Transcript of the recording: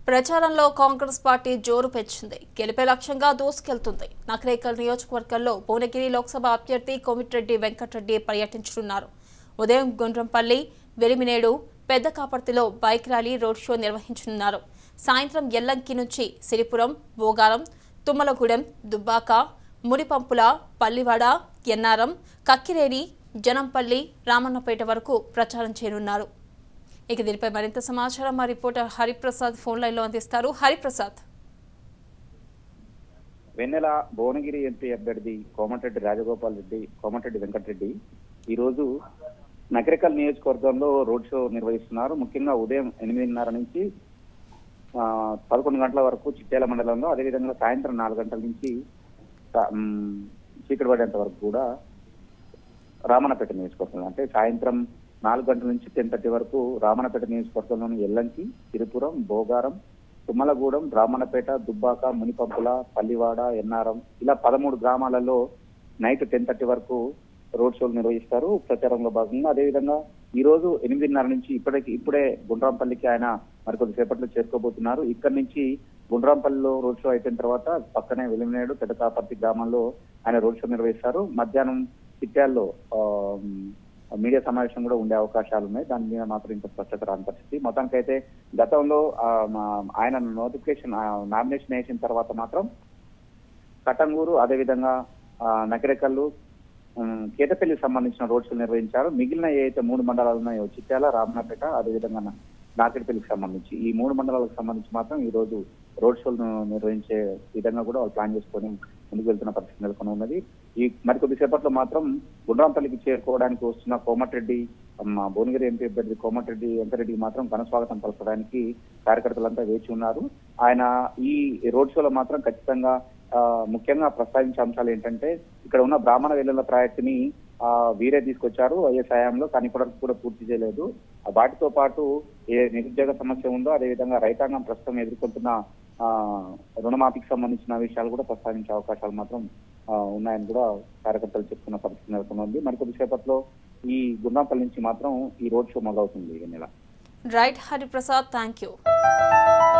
ప్రచారంలో కాంగ్రెస్ పార్టీ జోరు పెంచింది గెలిపే లక్ష్యంగా దూసుకెళ్తుంది నకరేకల్ నియోజకవర్గంలో భువనగిరి లోక్సభ అభ్యర్థి కోమిటిరెడ్డి వెంకటరెడ్డి పర్యటించనున్నారు ఉదయం గుండ్రంపల్లి వెలిమినేడు పెద్ద కాపర్తిలో బైక్ ర్యాలీ రోడ్ షో నిర్వహించనున్నారు సాయంత్రం ఎల్లంకి నుంచి సిరిపురం బోగారం తుమ్మలగూడెం దుబ్బాక మురిపంపుల పల్లివాడ ఎన్నారం కక్కిరేని జనంపల్లి రామన్నపేట వరకు ప్రచారం చేయనున్నారు ఇక దీనిపై మరింత సమాచారం మా రిపోర్టర్ హరిప్రసాద్ ఫోన్ లైన్లో అందిస్తారు హరిప్రసాద్ వెన్నెల భువనగిరి ఎంపీ అభ్యర్థి కోమటిరెడ్డి రాజగోపాల్ రెడ్డి కోమటిరెడ్డి వెంకటరెడ్డి ఈ రోజు నగరికల్ నియోజకవర్గంలో రోడ్ షో నిర్వహిస్తున్నారు ముఖ్యంగా ఉదయం ఎనిమిదిన్నర నుంచి ఆ, పదకొండు గంటల వరకు చిట్యాల మండలంలో అదేవిధంగా సాయంత్రం నాలుగు గంటల నుంచి ఆ, మ్, చీకటి పడేంత వరకు కూడా రామన్నపేట నియోజకవర్గంలో అంటే సాయంత్రం నాలుగు గంటల నుంచి టెన్ థర్టీ వరకు రామన్నపేట నియోజకవర్గంలోని ఎల్లంకి తిరుపురం భోగారం తుమ్మలగూడెం రామన్నపేట దుబ్బాక మునిపంపుల పల్లివాడ ఎన్నారం ఇలా పదమూడు గ్రామాలలో నైట్ టెన్ థర్టీ వరకు రోడ్ షోలు నిర్వహిస్తారు ప్రచారంలో భాగంగా అదేవిధంగా ఈ రోజు ఎనిమిదిన్నర నుంచి ఇప్పటికి ఇప్పుడే గుండ్రాంపల్లికి ఆయన మరికొద్ది సేపట్లో చేరుకోబోతున్నారు ఇక్కడి నుంచి గుండ్రాంపల్లిలో రోడ్ షో అయిపోయిన తర్వాత పక్కనే వెలిమినేడు పెద్దకాపర్తి గ్రామంలో ఆయన రోడ్ షో నిర్వహిస్తారు మధ్యాహ్నం చిట్యాల్లో ఆ, మీడియా సమావేశం కూడా ఉండే అవకాశాలు ఉన్నాయి దాని మీద మాత్రం ఇంకా స్పష్టత రాని పరిస్థితి మొత్తానికైతే గతంలో ఆ, మా- ఆయన నోటిఫికేషన్ నామినేషన్ వేసిన తర్వాత మాత్రం కటంగూరు అదేవిధంగా ఆ, నకరేకల్లు ఉమ్, కేతపల్లికి సంబంధించిన రోడ్ షోలు నిర్వహించారు మిగిలిన ఏదైతే మూడు మండలాలు ఉన్నాయో చిట్యాల రామనాపేట అదేవిధంగా నా- నాకిడిపల్లికి సంబంధించి ఈ మూడు మండలాలకు సంబంధించి మాత్రం ఈ రోజు రోడ్ షోలు నిర్వహించే విధంగా కూడా వాళ్ళు ప్లాన్ చేసుకొని ముందుకు వెళ్తున్న పరిస్థితి నెలకొని ఉన్నది ఈ మరికొద్ది సేపట్లో మాత్రం గుండ్రాంపల్లికి చేరుకోవడానికి వస్తున్న కోమటిరెడ్డి మా భువనగిరి ఎంపీ అభ్యర్థి కోమటిరెడ్డి వెంకరెడ్డికి మాత్రం ఘన స్వాగతం పలకడానికి కార్యకర్తలంతా వేచి ఉన్నారు ఆయన ఈ రోడ్ షోలో మాత్రం ఖచ్చితంగా ఆ, ముఖ్యంగా ప్రస్తావించే అంశాలు ఏంటంటే ఇక్కడ ఉన్న బ్రాహ్మణ వెల్లుల ప్రాజెక్టుని ఆ, వీరే తీసుకొచ్చారు వైఎస్ హయాంలో కానీ ఇప్పటివరకు కూడా పూర్తి చేయలేదు ఆ, వాటితో పాటు ఏ నిరుద్యోగ సమస్య ఉందో అదేవిధంగా రైతాంగం ప్రస్తుతం ఎదుర్కొంటున్న ఆ, రుణమాఫీకి సంబంధించిన విషయాలు కూడా ప్రస్తావించే అవకాశాలు మాత్రం ఆ, ఉన్నాయని కూడా కార్యకర్తలు చెప్తున్న పరిస్థితి నెలకొంది మరికొద్ది సేపట్లో ఈ గుండాంపల్లి నుంచి మాత్రం ఈ రోడ్ షో మొదలవుతుంది ఈ నెల రైట్ హరిప్రసాద్ థ్యాంక్ యూ